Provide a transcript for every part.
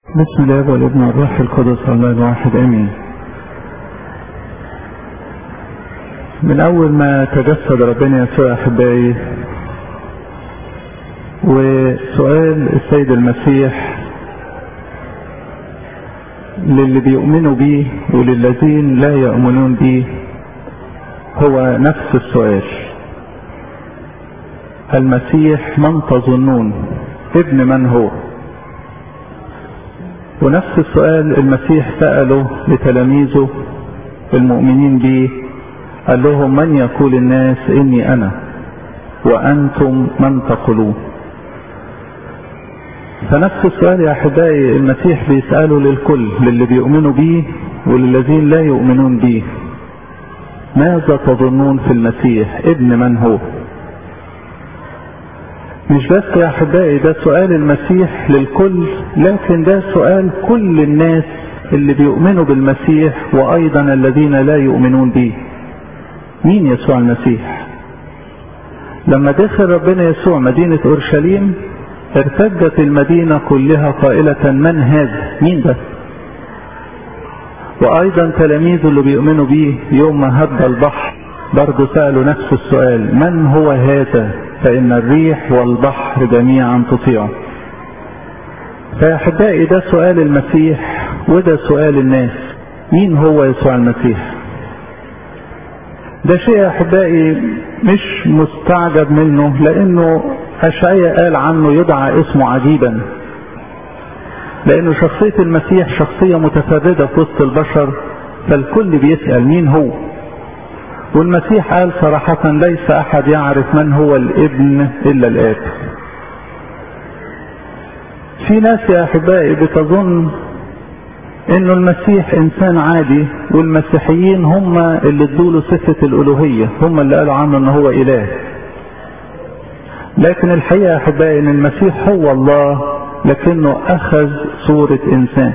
بسم الله والابن والروح القدس الله الواحد امين من اول ما تجسد ربنا يسوع احبائي وسؤال السيد المسيح للي بيؤمنوا بيه وللذين لا يؤمنون بيه هو نفس السؤال المسيح من تظنون ابن من هو ونفس السؤال المسيح سأله لتلاميذه المؤمنين به قال لهم من يقول الناس إني أنا وأنتم من تقولون فنفس السؤال يا أحبائي المسيح بيسأله للكل للي بيؤمنوا به وللذين لا يؤمنون به ماذا تظنون في المسيح ابن من هو مش بس يا احبائي ده سؤال المسيح للكل لكن ده سؤال كل الناس اللي بيؤمنوا بالمسيح وايضا الذين لا يؤمنون به مين يسوع المسيح لما دخل ربنا يسوع مدينة اورشليم ارتجت المدينة كلها قائلة من هذا مين ده وايضا تلاميذه اللي بيؤمنوا بيه يوم ما هب البحر برضه سألوا نفس السؤال من هو هذا فإن الريح والبحر جميعا تطيعه فيا أحبائي ده سؤال المسيح وده سؤال الناس مين هو يسوع المسيح ده شيء يا أحبائي مش مستعجب منه لأنه أشعية قال عنه يدعى اسمه عجيبا لأنه شخصية المسيح شخصية متفردة في وسط البشر فالكل بيسأل مين هو والمسيح قال صراحة ليس أحد يعرف من هو الابن إلا الآب في ناس يا أحبائي بتظن إنه المسيح إنسان عادي والمسيحيين هم اللي ادوا صفة الألوهية هم اللي قالوا عنه إن هو إله لكن الحقيقة يا أحبائي إن المسيح هو الله لكنه أخذ صورة إنسان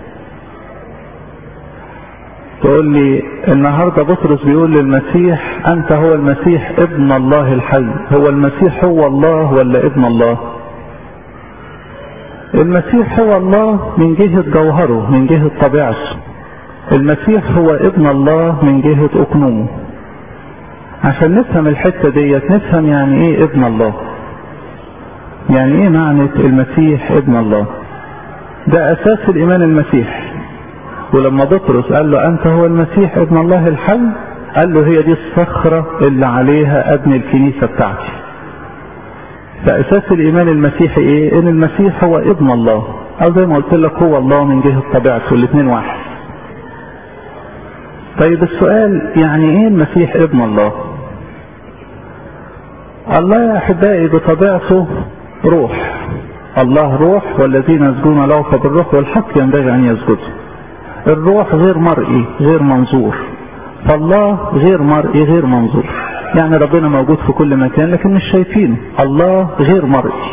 تقول لي النهارده بطرس بيقول للمسيح انت هو المسيح ابن الله الحي هو المسيح هو الله ولا ابن الله المسيح هو الله من جهة جوهره من جهة طبيعته المسيح هو ابن الله من جهة اقنومه عشان نفهم الحتة ديت نفهم يعني ايه ابن الله يعني ايه معنى المسيح ابن الله ده اساس الايمان المسيحي ولما بطرس قال له انت هو المسيح ابن الله الحي قال له هي دي الصخرة اللي عليها ابني الكنيسة بتاعتي فاساس الايمان المسيحي ايه ان المسيح هو ابن الله او زي ما قلت لك هو الله من جهة طبيعته الاثنين واحد طيب السؤال يعني ايه المسيح ابن الله الله يا احبائي بطبيعته روح الله روح والذين يسجدون له فبالروح والحق ينبغي ان يسجدوا الروح غير مرئي غير منظور فالله غير مرئي غير منظور يعني ربنا موجود في كل مكان لكن مش شايفينه الله غير مرئي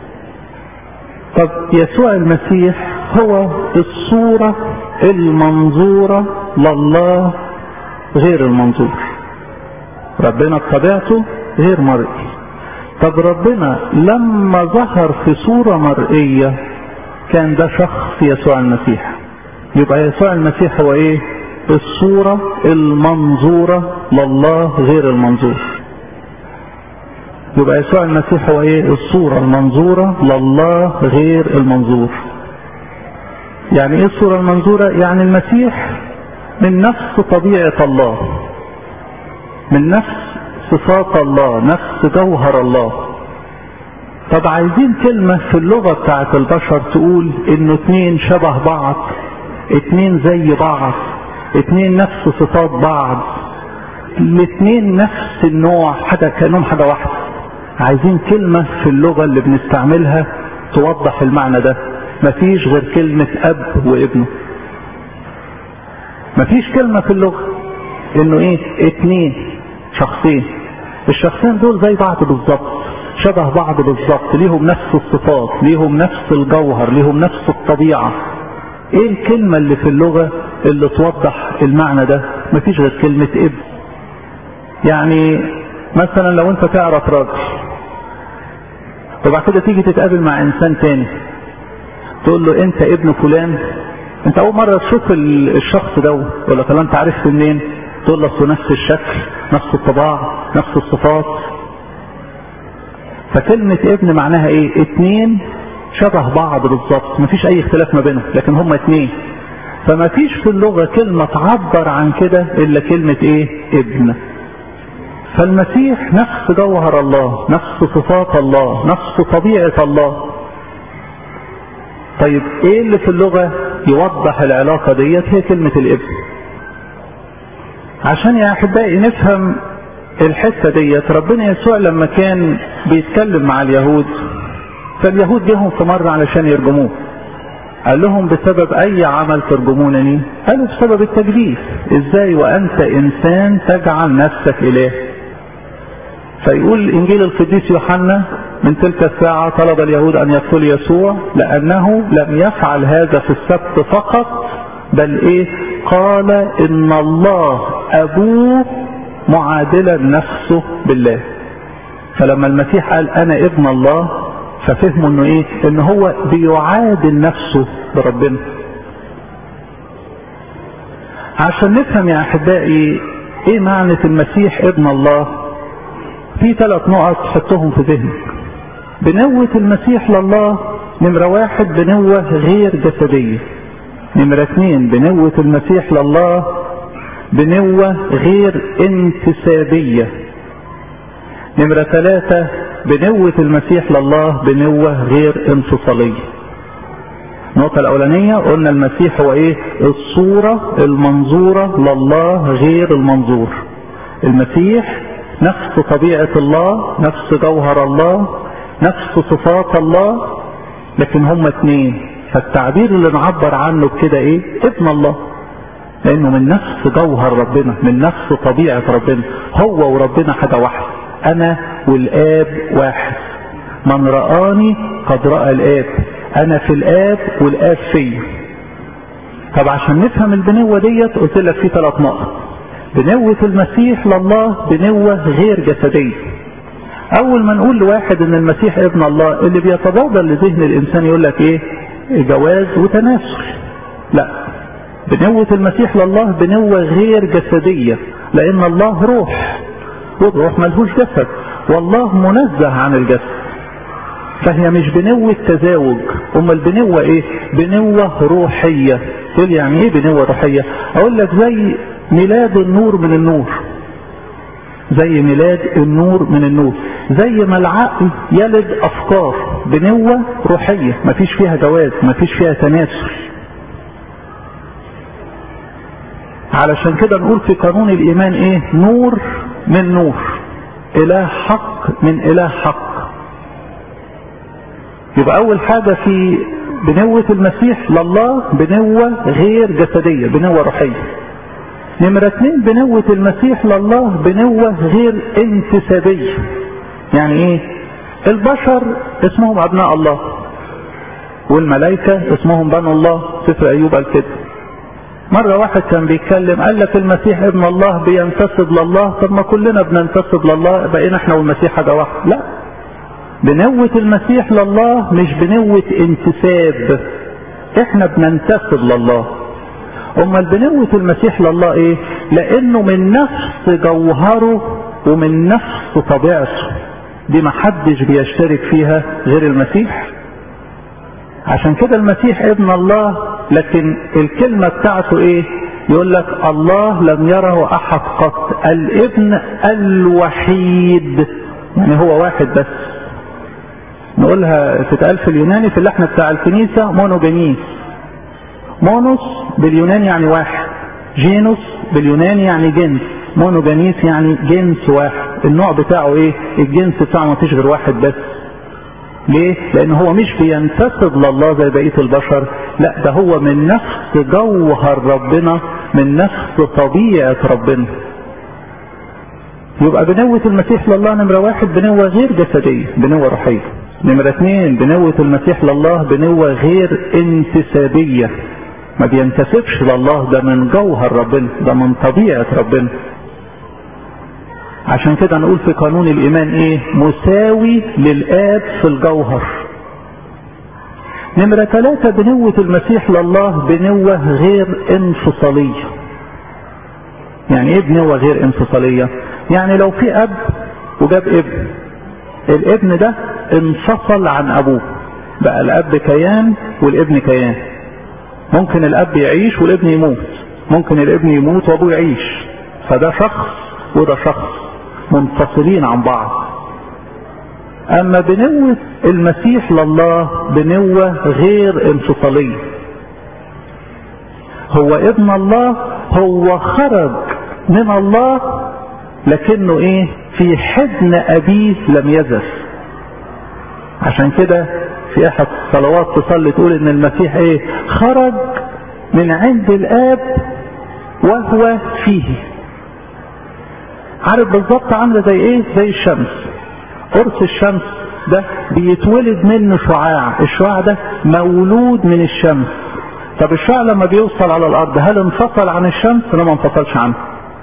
طب يسوع المسيح هو الصورة المنظورة لله غير المنظور ربنا بطبيعته غير مرئي طب ربنا لما ظهر في صورة مرئية كان ده شخص يسوع المسيح يبقى يسوع المسيح هو ايه الصورة المنظورة لله غير المنظور يبقى يسوع المسيح هو ايه الصورة المنظورة لله غير المنظور يعني ايه الصورة المنظورة يعني المسيح من نفس طبيعة الله من نفس صفات الله نفس جوهر الله طب عايزين كلمة في اللغة بتاعت البشر تقول انه اتنين شبه بعض اتنين زي بعض اتنين نفس صفات بعض الاتنين نفس النوع حاجة كأنهم حاجة واحدة عايزين كلمة في اللغة اللي بنستعملها توضح المعنى ده مفيش غير كلمة أب وابنه مفيش كلمة في اللغة انه ايه اتنين شخصين الشخصين دول زي بعض بالظبط شبه بعض بالظبط ليهم نفس الصفات ليهم نفس الجوهر ليهم نفس الطبيعة ايه الكلمة اللي في اللغة اللي توضح المعنى ده مفيش غير كلمة ابن يعني مثلا لو انت تعرف راجل وبعد كده تيجي تتقابل مع انسان تاني تقول له انت ابن فلان انت اول مرة تشوف الشخص ده يقول لك انت عرفت منين تقول له نفس الشكل نفس الطباع نفس الصفات فكلمة ابن معناها ايه اتنين شبه بعض بالظبط مفيش اي اختلاف ما بينهم لكن هما اتنين فما فيش في اللغة كلمة تعبر عن كده الا كلمة ايه ابن فالمسيح نفس جوهر الله نفس صفات الله نفس طبيعة الله طيب ايه اللي في اللغة يوضح العلاقة ديت هي كلمة الابن عشان يا احبائي نفهم الحتة ديت ربنا يسوع لما كان بيتكلم مع اليهود فاليهود جيهم في مرة علشان يرجموه قال لهم بسبب اي عمل ترجمونني قالوا بسبب التجديف ازاي وانت انسان تجعل نفسك اله فيقول انجيل القديس يوحنا من تلك الساعة طلب اليهود ان يقتلوا يسوع لانه لم يفعل هذا في السبت فقط بل ايه قال ان الله ابوه معادلا نفسه بالله فلما المسيح قال انا ابن الله ففهموا انه ايه ان هو بيعادل نفسه بربنا عشان نفهم يا احبائي ايه معنى المسيح ابن الله في ثلاث نقط حطهم في ذهنك بنوة المسيح لله نمرة واحد بنوة غير جسدية نمرة اثنين بنوة المسيح لله بنوة غير انتسابية نمرة ثلاثة بنوة المسيح لله بنوة غير انفصالية النقطة الأولانية قلنا المسيح هو إيه؟ الصورة المنظورة لله غير المنظور. المسيح نفس طبيعة الله، نفس جوهر الله، نفس صفات الله، لكن هما اتنين، فالتعبير اللي نعبر عنه بكده إيه؟ ابن الله. لأنه من نفس جوهر ربنا، من نفس طبيعة ربنا، هو وربنا حاجة واحدة. أنا والآب واحد. من رآني قد رأى الآب. انا في الاب والاب فيا طب عشان نفهم البنوة ديت قلت لك في ثلاث نقط بنوة المسيح لله بنوة غير جسدية اول ما نقول لواحد ان المسيح ابن الله اللي بيتبادر لذهن الانسان يقول لك ايه جواز وتناسل لا بنوة المسيح لله بنوة غير جسدية لان الله روح والروح ملهوش جسد والله منزه عن الجسد فهي مش بنوة تزاوج امال بنوة ايه بنوة روحية تقول يعني ايه بنوة روحية اقول لك زي ميلاد النور من النور زي ميلاد النور من النور زي ما العقل يلد افكار بنوة روحية مفيش فيها جواز مفيش فيها تناسل علشان كده نقول في قانون الايمان ايه نور من نور اله حق من اله حق يبقى اول حاجة في بنوة المسيح لله بنوة غير جسدية بنوة روحية نمرة اتنين بنوة المسيح لله بنوة غير انتسابية يعني ايه البشر اسمهم ابناء الله والملائكة اسمهم بنو الله سفر ايوب قال كده مرة واحد كان بيتكلم قال لك المسيح ابن الله بينتسب لله طب ما كلنا بننتسب لله بقينا احنا والمسيح حاجة واحدة لا بنوة المسيح لله مش بنوة انتساب احنا بننتسب لله امال بنوة المسيح لله ايه لانه من نفس جوهره ومن نفس طبيعته دي محدش بيشترك فيها غير المسيح عشان كده المسيح ابن الله لكن الكلمة بتاعته ايه يقول لك الله لم يره احد قط الابن الوحيد يعني هو واحد بس نقولها تتقال في اليوناني في اللحن بتاع الكنيسة مونوجينيس مونوس باليوناني يعني واحد جينوس باليوناني يعني جنس مونوجينيس يعني جنس واحد النوع بتاعه ايه الجنس بتاعه ما فيش غير واحد بس ليه لان هو مش بينتسب لله زي بقية البشر لا ده هو من نفس جوهر ربنا من نفس طبيعة ربنا يبقى بنوة المسيح لله نمرة واحد بنوة غير جسدية بنوة روحية نمرة اثنين بنوة المسيح لله بنوة غير انتسابية ما بينتسبش لله ده من جوهر ربنا ده من طبيعة ربنا عشان كده نقول في قانون الايمان ايه مساوي للاب في الجوهر نمرة ثلاثة بنوة المسيح لله بنوة غير انفصالية يعني ايه بنوة غير انفصالية يعني لو في اب وجاب ابن الابن ده انفصل عن ابوه بقى الاب كيان والابن كيان ممكن الاب يعيش والابن يموت ممكن الابن يموت وابوه يعيش فده شخص وده شخص منفصلين عن بعض اما بنوة المسيح لله بنوة غير انفصالية هو ابن الله هو خرج من الله لكنه ايه في حضن ابيه لم يزف عشان كده في احد الصلوات تصلي تقول ان المسيح ايه خرج من عند الاب وهو فيه عارف بالظبط عامله زي ايه زي الشمس قرص الشمس ده بيتولد منه شعاع الشعاع ده مولود من الشمس طب الشعاع لما بيوصل على الارض هل انفصل عن الشمس لا ما انفصلش عنه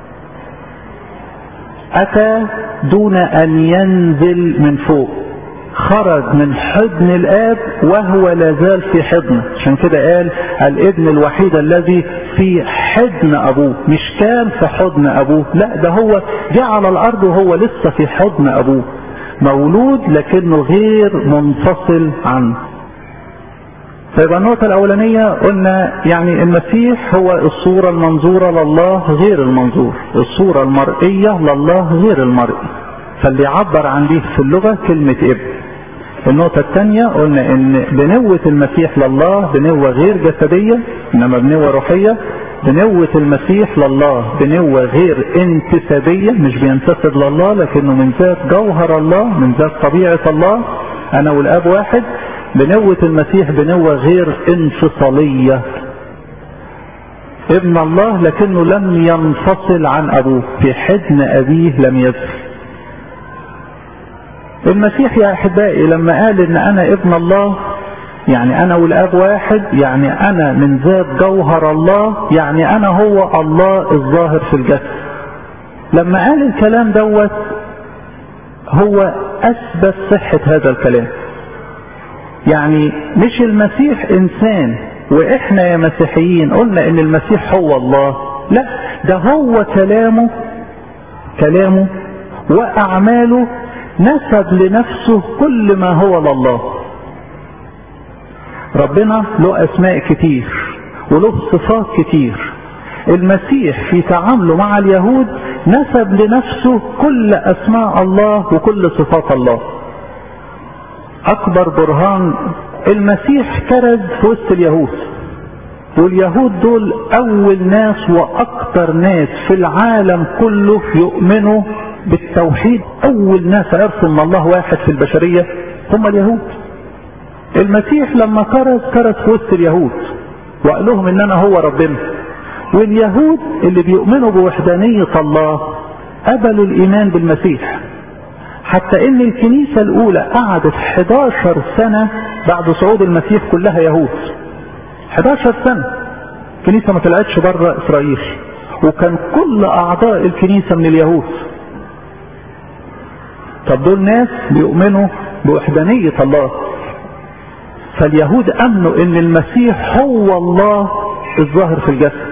اتى دون ان ينزل من فوق خرج من حضن الاب وهو لا زال في حضنه عشان كده قال الابن الوحيد الذي في حضن ابوه مش كان في حضن ابوه لا ده هو جه على الارض وهو لسه في حضن ابوه مولود لكنه غير منفصل عنه فيبقى النقطة الأولانية قلنا يعني المسيح هو الصورة المنظورة لله غير المنظور الصورة المرئية لله غير المرئي فاللي يعبر عن دي في اللغة كلمة ابن النقطة الثانية قلنا ان بنوة المسيح لله بنوة غير جسدية انما بنوة روحية بنوة المسيح لله بنوة غير انتسابية مش بينتسب لله لكنه من ذات جوهر الله من ذات طبيعة الله انا والاب واحد بنوة المسيح بنوة غير انفصالية ابن الله لكنه لم ينفصل عن ابوه في حضن ابيه لم يزل المسيح يا احبائي لما قال ان انا ابن الله يعني انا والاب واحد يعني انا من ذات جوهر الله يعني انا هو الله الظاهر في الجسد لما قال الكلام دوت هو اثبت صحة هذا الكلام يعني مش المسيح انسان واحنا يا مسيحيين قلنا ان المسيح هو الله لا ده هو كلامه كلامه واعماله نسب لنفسه كل ما هو لله ربنا له اسماء كتير وله صفات كتير المسيح في تعامله مع اليهود نسب لنفسه كل اسماء الله وكل صفات الله اكبر برهان المسيح كرز في وسط اليهود واليهود دول اول ناس واكثر ناس في العالم كله يؤمنوا بالتوحيد اول ناس عرفوا ان الله واحد في البشرية هم اليهود المسيح لما كرز كرز في وسط اليهود وقال لهم ان انا هو ربنا واليهود اللي بيؤمنوا بوحدانية الله قبلوا الايمان بالمسيح حتى ان الكنيسة الاولى قعدت 11 سنة بعد صعود المسيح كلها يهود 11 سنة الكنيسة ما طلعتش بره اسرائيل وكان كل اعضاء الكنيسة من اليهود طب دول ناس بيؤمنوا بوحدانية الله فاليهود امنوا ان المسيح هو الله الظاهر في الجسد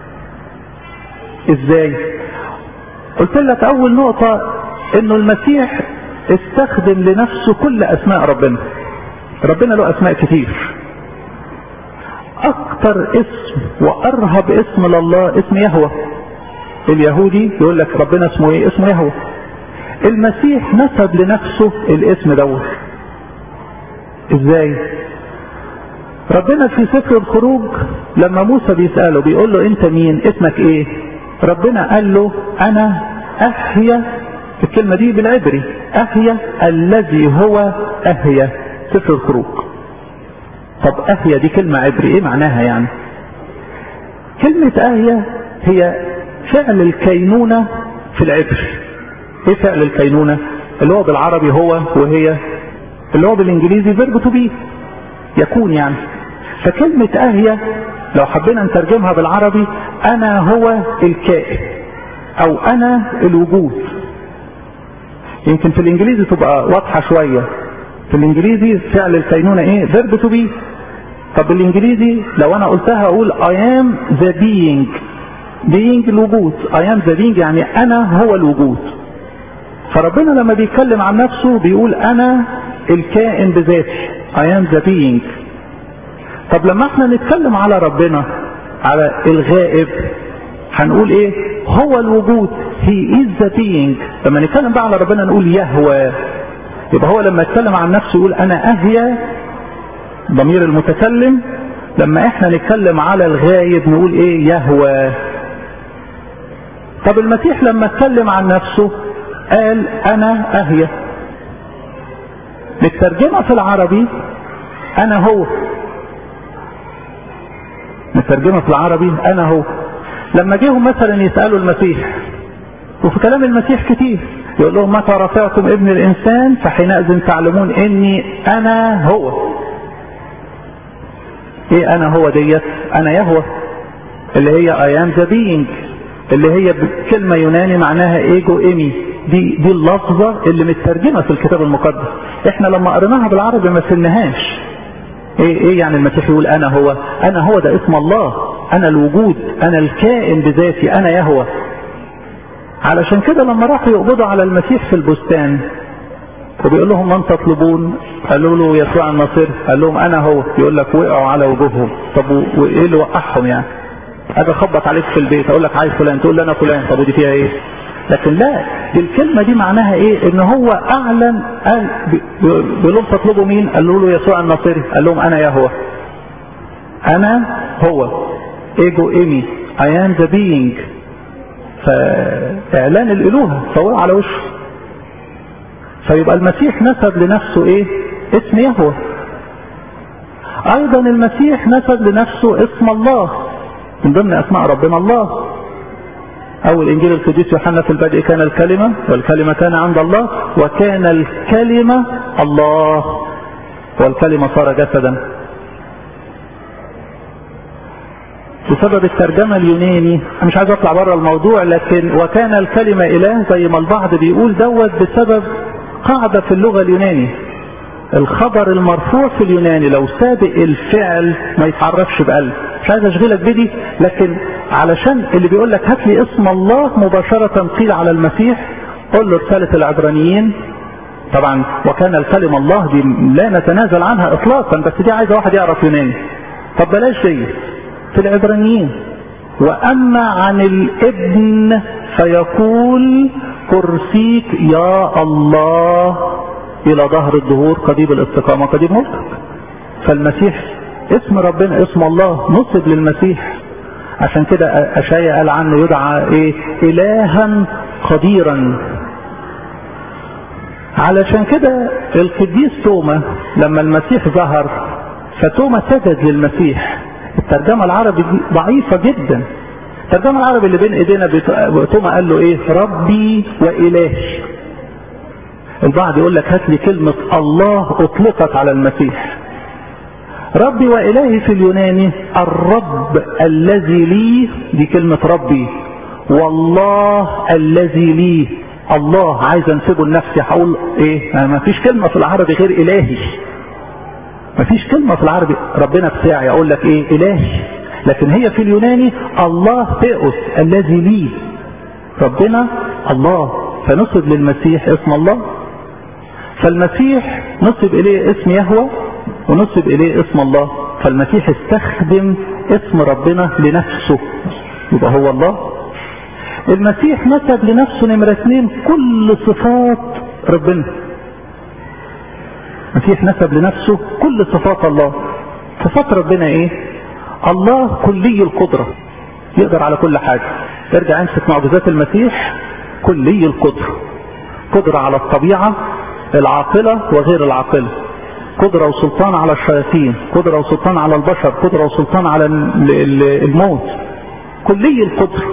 ازاي قلت لك اول نقطة انه المسيح استخدم لنفسه كل اسماء ربنا ربنا له اسماء كتير اكتر اسم وارهب اسم لله اسم يهوه اليهودي يقول لك ربنا اسمه ايه اسمه يهوه المسيح نسب لنفسه الاسم دوت ازاي ربنا في سفر الخروج لما موسى بيسأله بيقول له انت مين اسمك ايه ربنا قال له انا احيا الكلمة دي بالعبري احيا الذي هو احيا سفر الخروج طب احيا دي كلمة عبري ايه معناها يعني كلمة احيا هي فعل الكينونة في العبري ايه فعل الكينونة اللي هو بالعربي هو وهي اللي هو بالانجليزي فيرب تو بي يكون يعني فكلمة اهيا لو حبينا نترجمها بالعربي انا هو الكائن او انا الوجود يمكن في الانجليزي تبقى واضحة شوية في الانجليزي فعل الكينونة ايه فيرب تو بي طب بالانجليزي لو انا قلتها اقول I am the being being الوجود I am the being يعني انا هو الوجود فربنا لما بيتكلم عن نفسه بيقول انا الكائن بذاتي I am the being طب لما احنا نتكلم على ربنا على الغائب هنقول ايه هو الوجود he is the being لما نتكلم بقى على ربنا نقول يهوى يبقى هو لما يتكلم عن نفسه يقول انا اهيا ضمير المتكلم لما احنا نتكلم على الغايب نقول ايه يهوى طب المسيح لما اتكلم عن نفسه قال انا اهيا بالترجمة في العربي انا هو الترجمة في العربي انا هو لما جيهم مثلا يسألوا المسيح وفي كلام المسيح كتير يقول لهم متى رفعتم ابن الانسان فحينئذ تعلمون اني انا هو ايه انا هو ديت انا يهوى اللي هي I am the being اللي هي كلمة يوناني معناها ايجو ايمي دي دي اللفظة اللي مترجمة في الكتاب المقدس احنا لما قريناها بالعربي ما فهمناهاش ايه ايه يعني المسيح يقول انا هو انا هو ده اسم الله انا الوجود انا الكائن بذاتي انا يهوى علشان كده لما راحوا يقبضوا على المسيح في البستان وبيقول لهم من تطلبون قالوا له يسوع الناصر قال لهم انا هو يقول لك وقعوا على وجوههم طب وايه اللي وقعهم يعني اجي اخبط عليك في البيت اقول لك عايز فلان تقول لي انا فلان طب ودي فيها ايه لكن لا دي الكلمه دي معناها ايه ان هو اعلن قال بيقول لهم تطلبوا مين قالوا له يسوع الناصري قال لهم انا يهوه انا هو ايجو ايمي I am the being فاعلان الالوهه فوقع على وشه فيبقى المسيح نسب لنفسه ايه اسم يهوه ايضا المسيح نسب لنفسه اسم الله من ضمن اسماء ربنا الله اول انجيل القديس يوحنا في البدء كان الكلمه والكلمه كان عند الله وكان الكلمه الله والكلمه صار جسدا بسبب الترجمة اليوناني مش عايز اطلع بره الموضوع لكن وكان الكلمة اله زي ما البعض بيقول دوت بسبب قاعدة في اللغة اليوناني الخبر المرفوع في اليوناني لو سابق الفعل ما يتعرفش بقلب مش عايز اشغلك بدي لكن علشان اللي بيقول لك هات لي اسم الله مباشرة قيل على المسيح قل له رسالة العبرانيين طبعا وكان الكلمة الله دي لا نتنازل عنها اطلاقا بس دي عايزة واحد يعرف يوناني طب بلاش دي في العبرانيين واما عن الابن فيقول كرسيك يا الله الى ظهر الظهور قضيب الاستقامة قضيب ملكك فالمسيح اسم ربنا اسم الله نصب للمسيح عشان كده اشعيا قال عنه يدعى ايه الها قديرا علشان كده القديس توما لما المسيح ظهر فتوما سجد للمسيح الترجمة العربي دي ضعيفة جدا الترجمة العربي اللي بين ايدينا توما قال له ايه ربي والهي البعض يقول لك هات لي كلمة الله اطلقت على المسيح ربي والهي في اليوناني الرب الذي لي دي كلمة ربي والله الذي لي الله عايز انسبه لنفسي هقول ايه ما فيش كلمة في العربي غير الهي ما فيش كلمة في العربي ربنا بتاعي اقول لك ايه الهي لكن هي في اليوناني الله تيئوس الذي لي ربنا الله فنسب للمسيح اسم الله فالمسيح نسب اليه اسم يهوه ونسب اليه اسم الله فالمسيح استخدم اسم ربنا لنفسه يبقى هو الله المسيح نسب لنفسه نمرة اثنين كل صفات ربنا المسيح نسب لنفسه كل صفات الله صفات ربنا ايه الله كلي القدرة يقدر على كل حاجة ارجع امسك معجزات المسيح كلي القدرة قدرة على الطبيعة العاقلة وغير العاقلة قدرة وسلطان على الشياطين قدرة وسلطان على البشر قدرة وسلطان على الموت كلي القدرة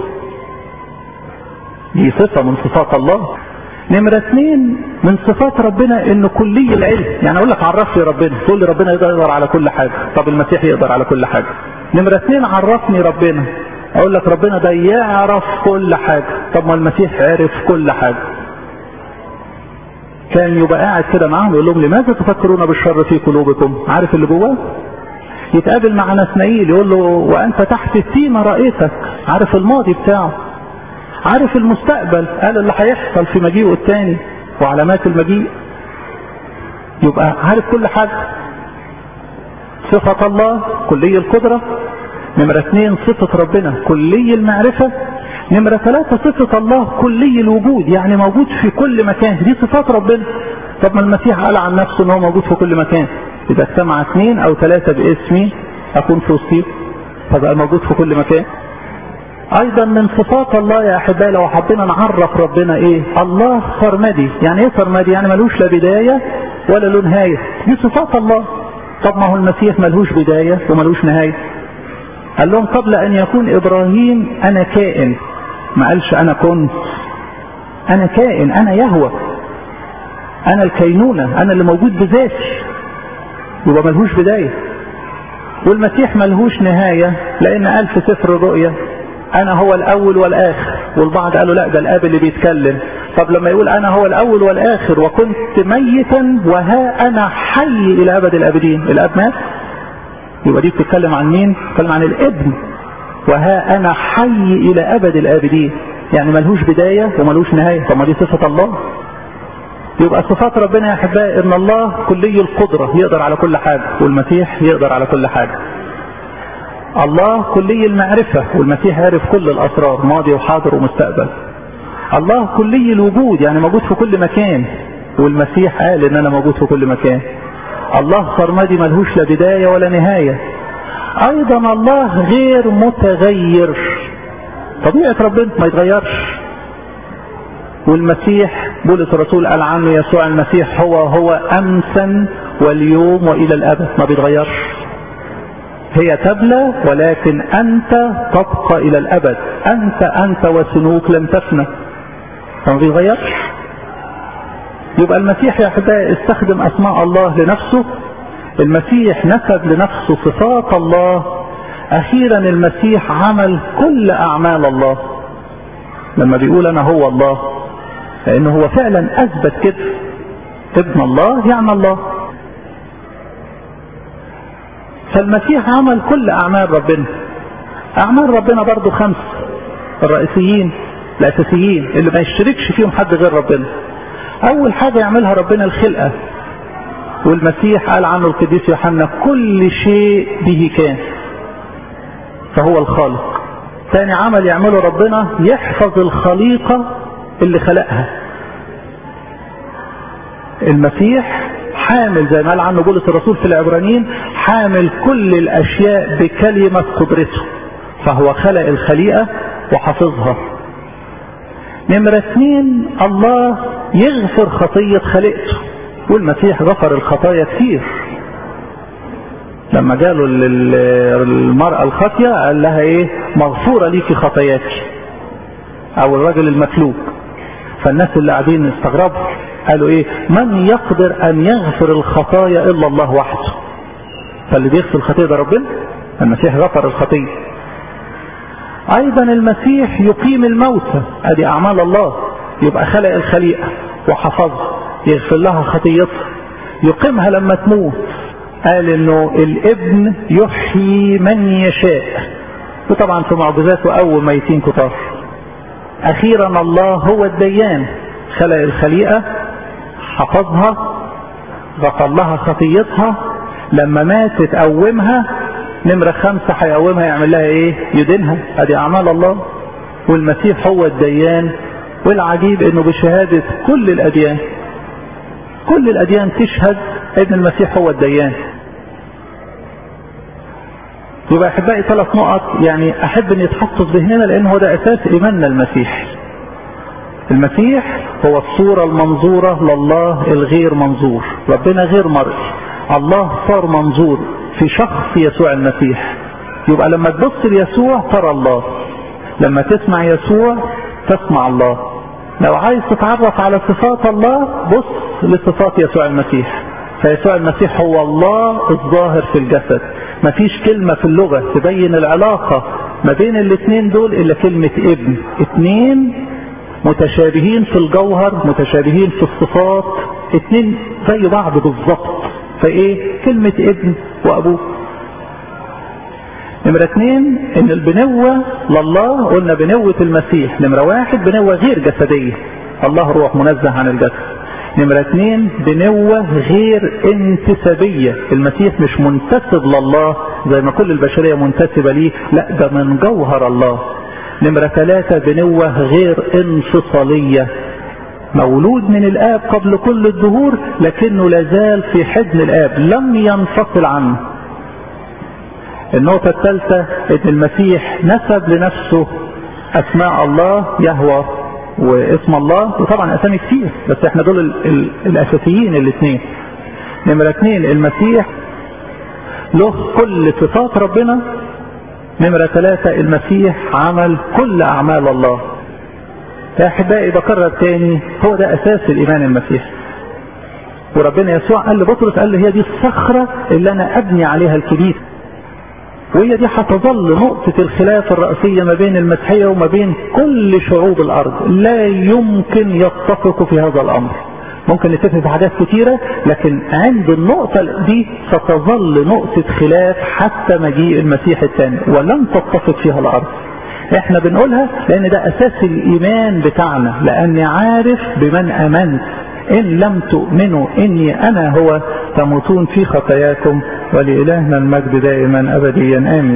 دي صفة من صفات الله نمرة اثنين من صفات ربنا انه كلي العلم يعني اقول لك عرف لي ربنا تقول لي ربنا يقدر على كل حاجة طب المسيح يقدر على كل حاجة نمرة اثنين عرفني ربنا اقول لك ربنا ده يعرف كل حاجة طب ما المسيح عرف كل حاجة كان يبقى قاعد كده معاهم يقول لهم لماذا تفكرون بالشر في قلوبكم عارف اللي جواه يتقابل مع نسنائيل يقول له وانت تحت التيمة رأيتك عارف الماضي بتاعه عارف المستقبل قال اللي هيحصل في مجيئه الثاني وعلامات المجيء يبقى عارف كل حاجة صفة الله كلي القدرة نمرة اثنين صفة ربنا كلي المعرفة نمرة ثلاثة صفة الله كلي الوجود يعني موجود في كل مكان دي صفات ربنا طب ما المسيح قال عن نفسه ان هو موجود في كل مكان اذا اجتمع اثنين او ثلاثة باسمي اكون في وسطهم فبقى موجود في كل مكان ايضا من صفات الله يا احبائي لو حبينا نعرف ربنا ايه الله سرمدي يعني ايه سرمدي يعني ملوش لا بداية ولا له نهاية دي صفات الله طب ما هو المسيح ملهوش بداية وملوش نهاية قال لهم قبل ان يكون ابراهيم انا كائن ما قالش انا كنت انا كائن انا يهوى انا الكينونة انا اللي موجود بذاتي يبقى ملهوش بداية والمسيح ملهوش نهاية لان قال في سفر الرؤيا انا هو الاول والاخر والبعض قالوا لا ده الاب اللي بيتكلم طب لما يقول انا هو الاول والاخر وكنت ميتا وها انا حي الى ابد الابدين الاب مات يبقى دي بتتكلم عن مين بتتكلم عن الابن وها انا حي الى ابد الابدين يعني ملهوش بداية وملهوش نهاية طب ما دي صفة الله يبقى صفات ربنا يا احبائي ان الله كلي القدرة يقدر على كل حاجة والمسيح يقدر على كل حاجة الله كلي المعرفة والمسيح عرف كل الاسرار ماضي وحاضر ومستقبل الله كلي الوجود يعني موجود في كل مكان والمسيح قال ان انا موجود في كل مكان الله سرمدي ملهوش لا بداية ولا نهاية ايضا الله غير متغير طبيعة ربنا ما يتغيرش والمسيح بولس الرسول قال عنه يسوع المسيح هو هو امسا واليوم والى الابد ما بيتغيرش هي تبلى ولكن انت تبقى الى الابد انت انت وسنوك لن تفنى فما بيتغيرش يبقى المسيح يا احبائي استخدم اسماء الله لنفسه المسيح نسب لنفسه صفات الله اخيرا المسيح عمل كل اعمال الله لما بيقول انا هو الله لانه هو فعلا اثبت كده ابن الله يعني الله فالمسيح عمل كل اعمال ربنا اعمال ربنا برضو خمس الرئيسيين الاساسيين اللي ما يشتركش فيهم حد غير ربنا اول حاجة يعملها ربنا الخلقة والمسيح قال عنه القديس يوحنا كل شيء به كان فهو الخالق ثاني عمل يعمله ربنا يحفظ الخليقة اللي خلقها المسيح حامل زي ما قال عنه بولس الرسول في العبرانيين حامل كل الاشياء بكلمة قدرته فهو خلق الخليقة وحفظها نمرة اثنين الله يغفر خطية خلقته والمسيح غفر الخطايا كتير لما جاله المرأة الخاطية قال لها ايه مغفورة ليكي خطاياك او الرجل المسلوك فالناس اللي قاعدين استغربوا قالوا ايه من يقدر ان يغفر الخطايا الا الله وحده فاللي بيغفر الخطية ده ربنا المسيح غفر الخطية ايضا المسيح يقيم الموتى ادي اعمال الله يبقى خلق الخليقة وحفظها يغفر لها خطيتها يقيمها لما تموت قال انه الابن يحيي من يشاء وطبعا في معجزاته اول ميتين كتار اخيرا الله هو الديان خلق الخليقة حفظها غفر لها خطيتها لما ماتت قومها نمرة خمسة هيقومها يعمل لها ايه يدينها ادي اعمال الله والمسيح هو الديان والعجيب انه بشهادة كل الاديان كل الاديان تشهد ان المسيح هو الديان يبقى احبائي ثلاث نقط يعني احب ان يتحطوا في ذهننا لان هو ده اساس ايماننا المسيح المسيح هو الصورة المنظورة لله الغير منظور ربنا غير مرئي الله صار منظور في شخص يسوع المسيح يبقى لما تبص ليسوع ترى الله لما تسمع يسوع تسمع الله لو عايز تتعرف على صفات الله بص لصفات يسوع المسيح فيسوع المسيح هو الله الظاهر في الجسد مفيش كلمة في اللغة تبين العلاقة ما بين الاثنين دول الا كلمة ابن اثنين متشابهين في الجوهر متشابهين في الصفات اثنين زي بعض بالظبط فايه كلمة ابن وابوه نمرة اثنين ان البنوة لله قلنا بنوة المسيح نمرة واحد بنوة غير جسدية الله روح منزه عن الجسد نمرة اثنين بنوة غير انتسابية المسيح مش منتسب لله زي ما كل البشرية منتسبة ليه لا ده من جوهر الله نمرة ثلاثة بنوة غير انفصالية مولود من الآب قبل كل الدهور لكنه لازال في حضن الآب لم ينفصل عنه النقطة الثالثة ان المسيح نسب لنفسه اسماء الله يهوى واسم الله وطبعا اسامي كتير بس احنا دول ال ال الاساسيين الاثنين نمرة اثنين المسيح له كل صفات ربنا نمرة ثلاثة المسيح عمل كل اعمال الله يا احبائي بكرر تاني هو ده اساس الايمان المسيحي وربنا يسوع قال لبطرس قال له هي دي الصخرة اللي انا ابني عليها الكنيسة وهي دي هتظل نقطة الخلاف الرئيسية ما بين المسيحية وما بين كل شعوب الأرض لا يمكن يتفقوا في هذا الأمر ممكن نتفق في حاجات كتيرة لكن عند النقطة دي ستظل نقطة خلاف حتى مجيء المسيح الثاني ولن تتفق فيها الأرض احنا بنقولها لان ده اساس الايمان بتاعنا لاني عارف بمن امنت ان لم تؤمنوا اني انا هو تموتون في خطاياكم ولإلهنا المجد دائما ابديا امين